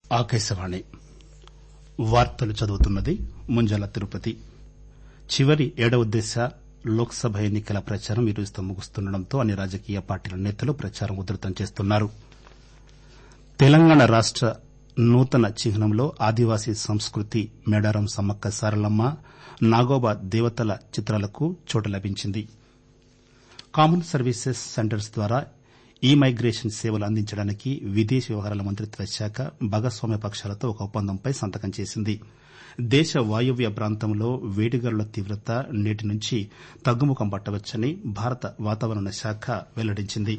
ఆకాశవాణి వార్తలు చదువుతున్నది ముంజాల తిరుపతి చివరి ఏడవ దశ లోక్ సభ ఎన్ని కల ప్రచారం ఈ రోజుతో ముగుస్తుండటంతో అన్ని రాజకీయ పార్టీల నేతలు ప్రచారం ఉధృతం చేస్తున్నారు తెలంగాణ రాష్ట నూతన చిహ్నంలో ఆదివాసీ సంస్కృతి మేడారం సమ్మక్క సారలమ్మ నాగోబా దేవతల చిత్రాలకు చోటు లభించింది కామన్ సర్వీసెస్ సెంటర్స్ ద్వారా ఈ మైగ్రేషన్ సేవలు అందించడానికి విదేశీ వ్యవహారాల మంత్రిత్వ శాఖ భాగస్వామ్య పక్షాలతో ఒక ఒప్పందంపై సంతకం చేసింది దేశ వాయువ్య ప్రాంతంలో వేడిగాలుల తీవ్రత నేటి నుంచి తగ్గుముఖం పట్టవచ్చని భారత వాతావరణ శాఖ వెల్లడించింది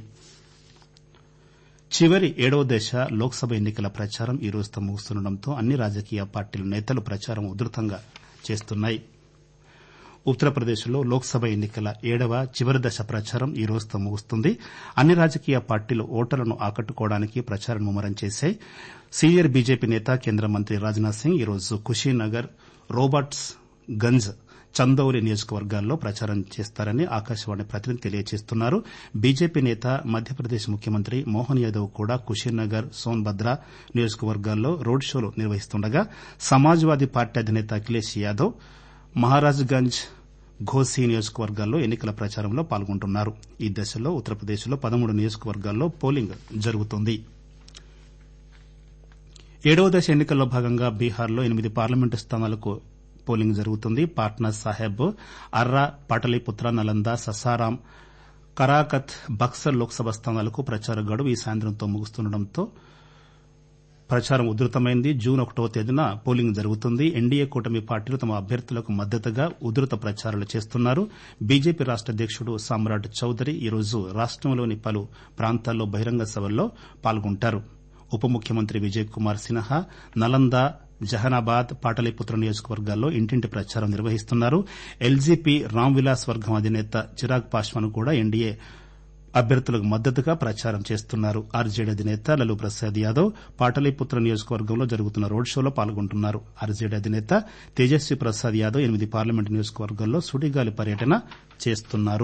చివరి ఏడవ దశ లోక్ సభ ఎన్ని కల ప్రచారం ఈ రోజుతో ముగుస్తుండటంతో అన్ని రాజకీయ పార్టీల నేతలు ప్రచారం ఉధృతంగా చేస్తున్నాయి ఉత్తరప్రదేశ్ లో లోక్ సభ ఎన్ని కల ఏడవ చివరి దశ ప్రచారం ఈ రోజుతో ముగుస్తుంది అన్ని రాజకీయ పార్టీలు ఓటర్లను ఆకట్టుకోవడానికి ప్రచారం ముమ్మరం చేశాయి సీనియర్ బీజేపీ నేత కేంద్ర మంత్రి రాజ్నాథ్ సింగ్ ఈరోజు కుషీనగర్ రోబర్ట్స్ గంజ్ చందౌలి నియోజకవర్గాల్లో ప్రచారం చేస్తారని ఆకాశవాణి ప్రతినిధి తెలియజేస్తున్నారు బీజేపీ నేత మధ్యప్రదేశ్ ముఖ్యమంత్రి మోహన్ యాదవ్ కూడా కుషీనగర్ సోన్భద్ర నియోజకవర్గాల్లో రోడ్ షోలు నిర్వహిస్తుండగా సమాజ్వాదీ పార్టీ అధినేత అఖిలేష్ యాదవ్ మహారాజ్ గంజ్ ఘోసీ నియోజకవర్గాల్లో ఎన్ని కల ప్రచారంలో పాల్గొంటున్నారు ఈ దశలో ఉత్తరప్రదేశ్ లో పదమూడు నియోజకవర్గాల్లో పోలింగ్ జరుగుతోంది ఏడవ దశ ఎన్ని కల్లో భాగంగా బీహార్లో ఎనిమిది పార్లమెంటు స్థానాలకు పోలింగ్ జరుగుతుంది పాట్నా సాహెబ్ అర్రా పాటలీపుత్ర నలంద ససారాం కరాకత్ బక్సర్ లోక్సభ స్థానాలకు ప్రచార గడువు ఈ సాయంత్రంతో ముగుస్తుండటంతో ప్రచారం ఉధృతమైంది జూన్ ఒకటవ తేదీన పోలింగ్ జరుగుతుంది ఎన్డీఏ కూటమి పార్టీలు తమ అభ్యర్థులకు మద్దతుగా ఉధృత ప్రచారాలు చేస్తున్నారు బీజేపీ రాష్ట అధ్యకుడు సామ్రాట్ చౌదరి ఈరోజు రాష్టంలోని పలు ప్రాంతాల్లో బహిరంగ సభల్లో పాల్గొంటారు ఉప ముఖ్యమంత్రి విజయ్ కుమార్ సిన్హా నలంద జహనాబాద్ పాటలీపుత్ర నియోజకవర్గాల్లో ఇంటింటి ప్రచారం నిర్వహిస్తున్నారు ఎల్జీపీ రామ్ విలాస్ వర్గం అధినేత చిరాగ్ పాశ్వాన్ కూడా ఎన్డీఏ అభ్యర్థులకు మద్దతుగా ప్రచారం చేస్తున్నారు ఆర్జేడీ అధినేత లలూ ప్రసాద్ యాదవ్ పాటలీపుత్ర నియోజకవర్గంలో జరుగుతున్న రోడ్ షోలో పాల్గొంటున్నారు ఆర్జేడీ అధినేత తేజస్వీ ప్రసాద్ యాదవ్ ఎనిమిది పార్లమెంటు నియోజకవర్గాల్లో సుడిగాలి పర్యటన చేస్తున్నారు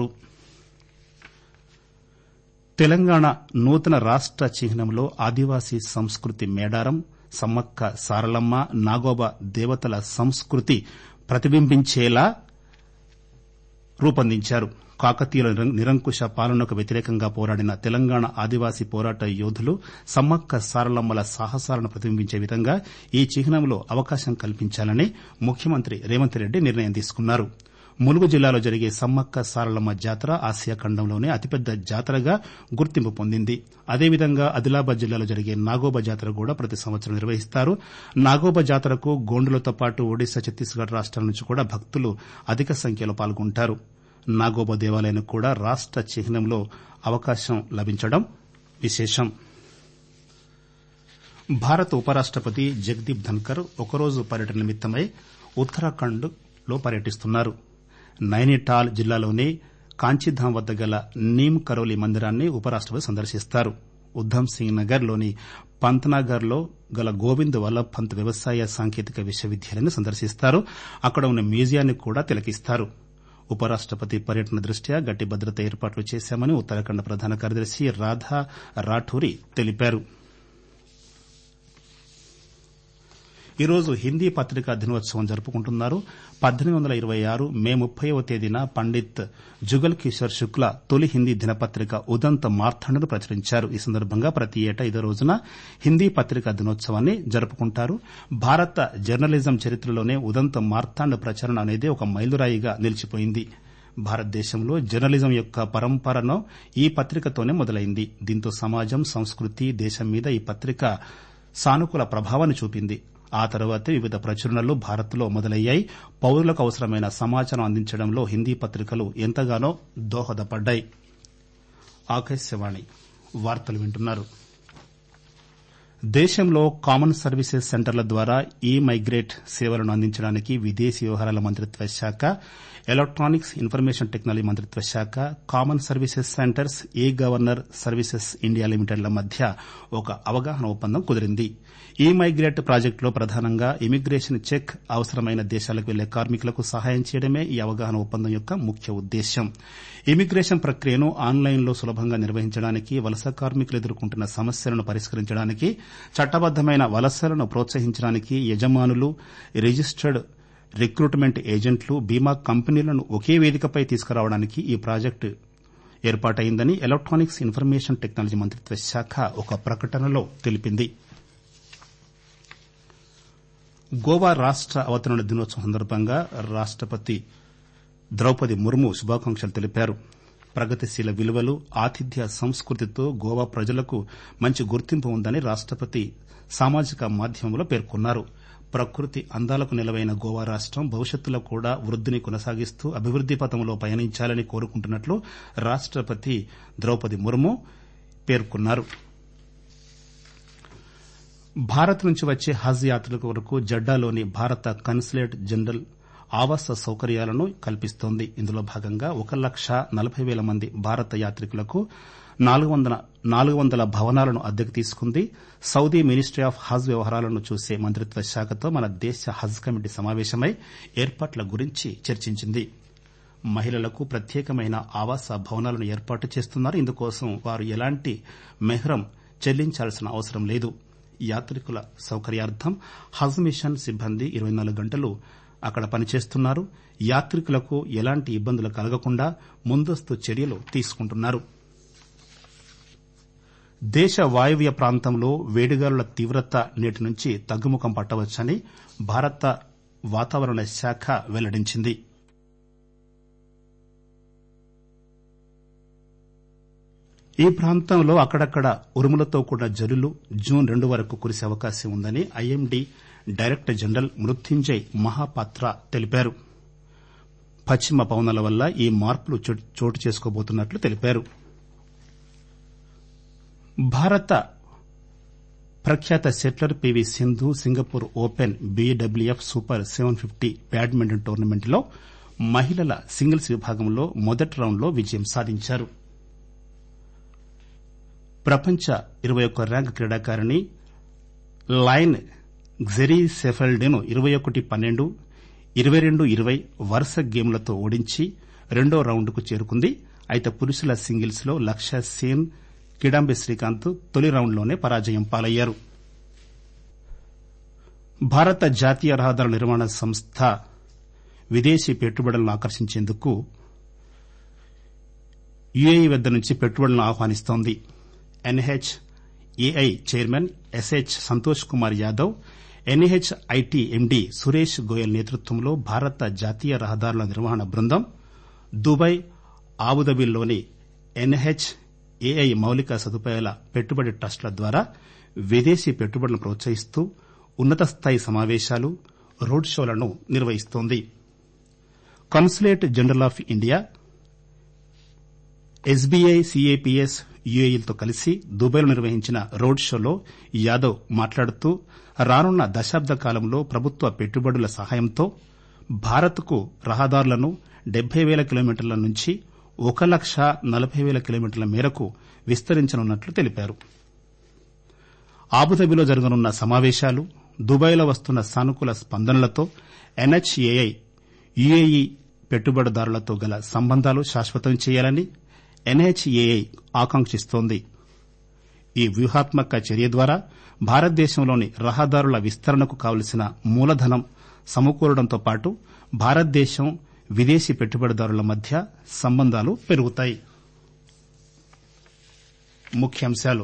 తెలంగాణ నూతన రాష్ట చిహ్నంలో ఆదివాసీ సంస్కృతి మేడారం సమ్మక్క సారలమ్మ నాగోబా దేవతల సంస్కృతి ప్రతిబింబించేలా రూపొందించారు కాకతీయుల నిరంకుశ పాలనకు వ్యతిరేకంగా పోరాడిన తెలంగాణ ఆదివాసీ పోరాట యోధులు సమ్మక్క సారలమ్మల సాహసాలను ప్రతిబింబించే విధంగా ఈ చిహ్నంలో అవకాశం కల్పించాలని ముఖ్యమంత్రి రేవంత్ రెడ్డి నిర్ణయం తీసుకున్నారు ములుగు జిల్లాలో జరిగే సమ్మక్క సారలమ్మ జాతర ఆసియా ఖండంలోనే అతిపెద్ద జాతరగా గుర్తింపు పొందింది అదేవిధంగా ఆదిలాబాద్ జిల్లాలో జరిగే నాగోబా జాతర కూడా ప్రతి సంవత్సరం నిర్వహిస్తారు నాగోబా జాతరకు గోండులతో పాటు ఒడిశా ఛత్తీస్గఢ్ రాష్టాల నుంచి కూడా భక్తులు అధిక సంఖ్యలో పాల్గొంటారు నాగోబా దేవాలయానికి కూడా రాష్ట చిహ్నంలో అవకాశం లభించడం విశేషం భారత ఉపరాష్టపతి జగదీప్ ధన్కర్ ఒకరోజు పర్యటన నిమిత్తమై ఉత్తరాఖండ్ లో పర్యటిస్తున్నారు నైనిటాల్ జిల్లాలోని కాంచీధామ్ వద్ద గల నీమ్ కరోలి మందిరాన్ని ఉపరాష్టపతి సందర్శిస్తారు ఉద్దమ్ సింగ్ నగర్ లోని పంత్నగర్ లో గల గోవింద్ వల్లభ్ పంత్ వ్యవసాయ సాంకేతిక విశ్వవిద్యాలయాన్ని సందర్శిస్తారు అక్కడ ఉన్న మ్యూజియాన్ని కూడా తిలకిస్తారు ఉపరాష్టపతి పర్యటన దృష్ట్యా గట్టి భద్రత ఏర్పాట్లు చేశామని ఉత్తరాఖండ్ ప్రధాన కార్యదర్శి రాధా రాఠూరి తెలిపారు ఈరోజు హిందీ పత్రికా దినోత్సవం జరుపుకుంటున్నారు పద్దెనిమిది వందల ఇరవై ఆరు మే ముప్పైవ తేదీన పండిత్ జుగల్ కిషోర్ శుక్ల తొలి హిందీ దినపత్రిక ఉదంత మార్తాండ్ను ప్రచురించారు ఈ సందర్భంగా ప్రతి ఏటా ఇదే రోజున హిందీ పత్రికా దినోత్సవాన్ని జరుపుకుంటారు భారత జర్నలిజం చరిత్రలోనే ఉదంత మార్తాండ్ ప్రచురణ అనేది ఒక మైలురాయిగా నిలిచిపోయింది భారతదేశంలో జర్నలిజం యొక్క పరంపరను ఈ పత్రికతోనే మొదలైంది దీంతో సమాజం సంస్కృతి దేశం మీద ఈ పత్రిక సానుకూల ప్రభావాన్ని చూపింది ఆ తర్వాతే వివిధ ప్రచురణలు భారత్లో మొదలయ్యాయి పౌరులకు అవసరమైన సమాచారం అందించడంలో హిందీ పత్రికలు ఎంతగానో దోహదపడ్డాయి దేశంలో కామన్ సర్వీసెస్ సెంటర్ల ద్వారా ఈ మైగ్రేట్ సేవలను అందించడానికి విదేశీ వ్యవహారాల మంత్రిత్వ శాఖ ఎలక్టానిక్స్ ఇన్ఫర్మేషన్ టెక్నాలజీ మంత్రిత్వ శాఖ common services centres e governance services India లిమిటెడ్ల మధ్య ఒక అవగాహన ఒప్పందం కుదిరింది ఈ మైగ్రేట్ ప్రాజెక్టులో ప్రధానంగా ఇమిగ్రేషన్ చెక్ అవసరమైన దేశాలకు వెళ్లే కార్మికులకు సహాయం చేయడమే ఈ అవగాహన ఒప్పందం యొక్క ముఖ్య ఉద్దేశ్యం ఇమిగ్రేషన్ ప్రక్రియను ఆన్లైన్లో సులభంగా నిర్వహించడానికి వలస కార్మికులు ఎదుర్కొంటున్న సమస్యలను పరిష్కరించడానికి చట్టబద్దమైన వలసలను ప్రోత్సహించడానికి యజమానులు రిజిస్టర్డ్ రిక్రూట్మెంట్ ఏజెంట్లు బీమా కంపెనీలను ఒకే వేదికపై తీసుకురావడానికి ఈ ప్రాజెక్టు ఏర్పాటైందని ఎలక్టానిక్స్ ఇన్ఫర్మేషన్ టెక్నాలజీ మంత్రిత్వ శాఖ ఒక ప్రకటనలో తెలిపింది గోవా రాష్ట అవతరణ దినోత్సవం సందర్భంగా రాష్టపతి ద్రౌపది ముర్ము శుభాకాంక్షలు తెలిపారు ప్రగతిశీల విలువలు ఆతిథ్య సంస్కృతితో గోవా ప్రజలకు మంచి గుర్తింపు ఉందని రాష్టపతి సామాజిక మాధ్యమంలో పేర్కొన్నారు ప్రకృతి అందాలకు నిలవైన గోవా రాష్టం భవిష్యత్తులో కూడా వృద్దిని కొనసాగిస్తూ అభివృద్ది పథంలో పయనించాలని కోరుకుంటున్నట్లు రాష్టపతి ద్రౌపది ముర్ము పేర్కొన్నారు భారత్ నుంచి వచ్చే హజ్ యాత్రికుల కొరకు జడ్డాలోని భారత కన్సులేట్ జనరల్ ఆవాస సౌకర్యాలను కల్పిస్తోంది ఇందులో భాగంగా ఒక లక్ష నలబై పేల మంది భారత యాత్రికులకు నాలుగు వందల భవనాలను అద్దెకు తీసుకుంది సౌదీ మినిస్టీ ఆఫ్ హజ్ వ్యవహారాలను చూసే మంత్రిత్వ శాఖతో మన దేశ హజ్ కమిటీ సమావేశమై ఏర్పాట్ల గురించి చర్చించింది మహిళలకు ప్రత్యేకమైన ఆవాస భవనాలను ఏర్పాటు చేస్తున్నారు ఇందుకోసం వారు ఎలాంటి మెహ్రం చెల్లించాల్సిన అవసరం లేదు యాత్రికుల సౌకర్యార్థం హజ్ మిషన్ సిబ్బంది ఇరవై నాలుగు గంటలు అక్కడ పనిచేస్తున్నారు యాత్రికులకు ఎలాంటి ఇబ్బందులు కలగకుండా ముందస్తు చర్యలు తీసుకుంటున్నారు దేశ వాయువ్య ప్రాంతంలో వేడిగాలుల తీవ్రత నేటి నుంచి తగ్గుముఖం పట్టవచ్చని భారత వాతావరణ శాఖ వెల్లడించింది ఈ ప్రాంతంలో అక్కడక్కడ ఉరుములతో కూడిన జల్లులు జూన్ రెండు వరకు కురిసే అవకాశం ఉందని IMD director general Mrutyunjay Mohapatra తెలిపారు పశ్చిమ పవనాల వల్ల ఈ మార్పులు చోటు చేసుకోబోతున్నట్లు తెలిపారు భారత ప్రఖ్యాత shuttler PV Sindhu Singapore open BWF super seven fifty badminton టోర్నమెంట్లో మహిళల సింగిల్స్ విభాగంలో మొదటి రౌండ్లో విజయం సాధించారు ప్రపంచ ఇరవై ఒక్క ర్యాంక్ క్రీడాకారిణి లైన్ గ్జెరీ సెఫెల్డేను ఇరవై ఒకటి పన్నెండు ఇరవై రెండు ఇరవై వరుస గేమ్లతో ఓడించి రెండో రౌండ్కు చేరుకుంది అయితే పురుషుల సింగిల్స్ లో లక్ష్య సేన్ కిడాంబి శ్రీకాంత్ తొలి రౌండ్లోనే పరాజయం పాలయ్యారు భారత జాతీయ రహదారుల నిర్మాణ సంస్థ విదేశీ పెట్టుబడులను ఆకర్షించేందుకు యుఏఈ వద్ద నుంచి పెట్టుబడులను ఆహ్వానిస్తోంది NH AI chairman SH Santosh Kumar Yadav NHIT MD Suresh Goyal నేతృత్వంలో భారత జాతీయ రహదారుల నిర్వహణ బృందం దుబాయ్ ఆబుదబిల్లోని ఎన్హెచ్ ఏఐ మౌలిక సదుపాయాల పెట్టుబడి ట్రస్టుల ద్వారా విదేశీ పెట్టుబడులను ప్రోత్సహిస్తూ ఉన్నత స్థాయి సమావేశాలు రోడ్ షోలను నిర్వహిస్తోంది consulate general of India SBI CAPS యుఏఈలతో కలిసి దుబాయ్లో నిర్వహించిన రోడ్ షోలో యాదవ్ మాట్లాడుతూ రానున్న దశాబ్ద కాలంలో ప్రభుత్వ పెట్టుబడుల సహాయంతో భారత్కు రహదారులను డెబ్బై పేల కిలోమీటర్ల నుంచి ఒక లక్ష నలబై పేల కిలోమీటర్ల మేరకు విస్తరించనున్నట్లు తెలిపారు ఆబుదాబిలో జరగనున్న సమావేశాలు దుబాయ్లో వస్తున్న సానుకూల స్పందనలతో ఎన్హెచ్ఏఐ యుఏఈ పెట్టుబడిదారులతో గల సంబంధాలు శాశ్వతం చేయాలని ఎన్హెచ్ఏఐ ఆకాంక్షిస్తోంది ఈ వ్యూహాత్మక చర్య ద్వారా భారతదేశంలోని రహదారుల విస్తరణకు కావలసిన మూలధనం సమకూరడంతో పాటు భారతదేశం విదేశీ పెట్టుబడిదారుల మధ్య సంబంధాలు పెరుగుతాయి ముఖ్యాంశాలు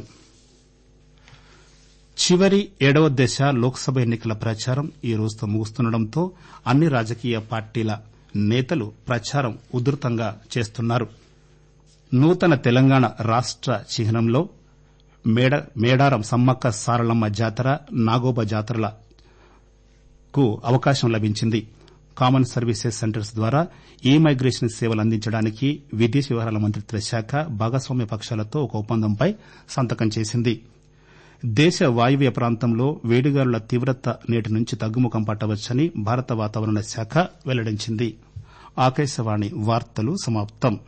చివరి ఏడవ దశ లోక్సభ ఎన్నికల ప్రచారం ఈ రోజుతో ముగుస్తుండటంతో అన్ని రాజకీయ పార్టీల నేతలు ప్రచారం ఉధృతంగా చేస్తున్నారు నూతన తెలంగాణ రాష్ట చిహ్నంలో మేడారం సమ్మక్క సారలమ్మ జాతర నాగోబ జాతరలకు అవకాశం లభించింది కామన్ సర్వీసెస్ సెంటర్స్ ద్వారా ఈ మైగ్రేషన్ సేవలు అందించడానికి విదేశీ వ్యవహారాల మంత్రిత్వ శాఖ భాగస్వామ్య పక్షాలతో ఒక ఒప్పందంపై సంతకం చేసింది దేశ వాయువ్య ప్రాంతంలో వేడిగాలుల తీవ్రత నేటి నుంచి తగ్గుముఖం పట్టవచ్చని భారత వాతావరణ శాఖ వెల్లడించింది ఆకాశవాణి వార్తలు సమాప్తం